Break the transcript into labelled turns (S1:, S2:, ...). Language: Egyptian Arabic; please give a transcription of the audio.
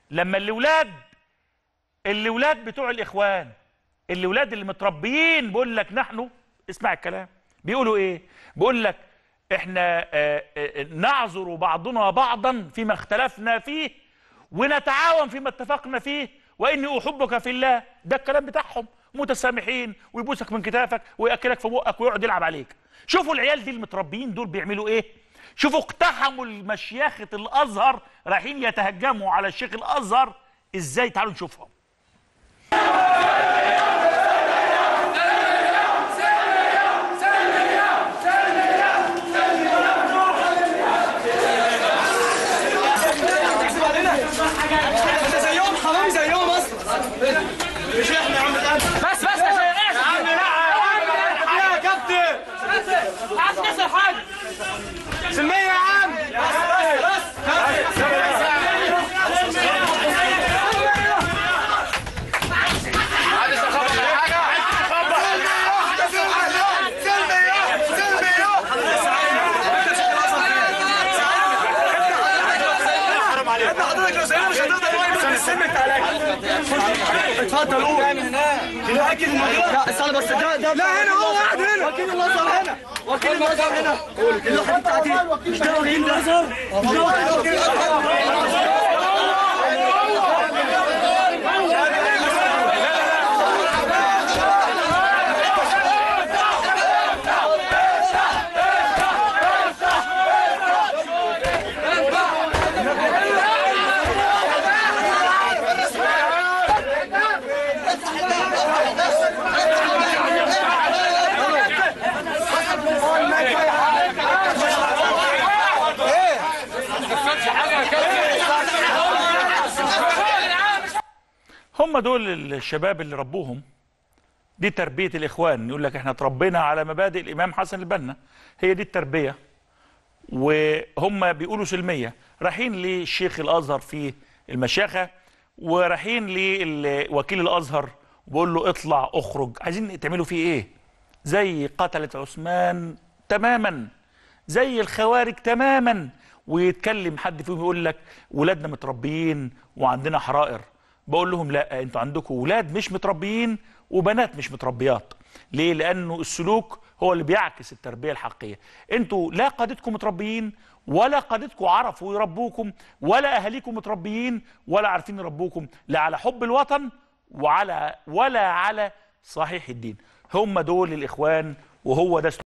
S1: لما الاولاد الاولاد بتوع الاخوان الاولاد اللي متربيين بيقول لك نحن اسمع الكلام بيقولوا ايه بيقول لك احنا آه، آه، نعذر بعضنا بعضا فيما اختلفنا فيه ونتعاون فيما اتفقنا فيه واني احبك في الله ده الكلام بتاعهم متسامحين ويبوسك من كتافك وياكلك في بقك ويقعد يلعب عليك شوفوا العيال دي المتربيين دول بيعملوا ايه شوفوا اقتحموا المشيخة الازهر رايحين يتهجموا على الشيخ الازهر ازاي تعالوا نشوفهم
S2: احنا زيهم حرامي زيهم اصلا مش احنا يا عم
S3: بس بس يا شيخ
S2: يا عم لا يا كابتن
S3: عايز تكسر حاجه
S2: سلمية يا عم بس بس حضرتك لو سألنا مش هتقدر تواجه السن انت عليك اتفضل قول متأكد الموضوع لا استنى بس ده ده لا هنا هو قاعد هنا وكيل الازهر هنا وكيل الازهر هنا اللوحه دي بتاعتي مش ده وكيل الازهر مش ده وكيل الازهر
S1: هم دول الشباب اللي ربوهم دي تربية الإخوان يقول لك احنا تربينا على مبادئ الإمام حسن البنا هي دي التربية وهم بيقولوا سلمية رايحين للشيخ الأزهر في المشيخة ورايحين لوكيل الأزهر وبقول له اطلع اخرج عايزين تعملوا فيه ايه زي قتلة عثمان تماما زي الخوارج تماما ويتكلم حد فيهم يقول لك ولادنا متربيين وعندنا حرائر بقول لهم لا انتوا عندكم ولاد مش متربيين وبنات مش متربيات ليه لانه السلوك هو اللي بيعكس التربيه الحقيقيه انتوا لا قادتكم متربيين ولا قادتكم عرفوا يربوكم ولا اهاليكم متربيين ولا عارفين يربوكم لا على حب الوطن وعلى ولا على صحيح الدين هم دول الاخوان وهو ده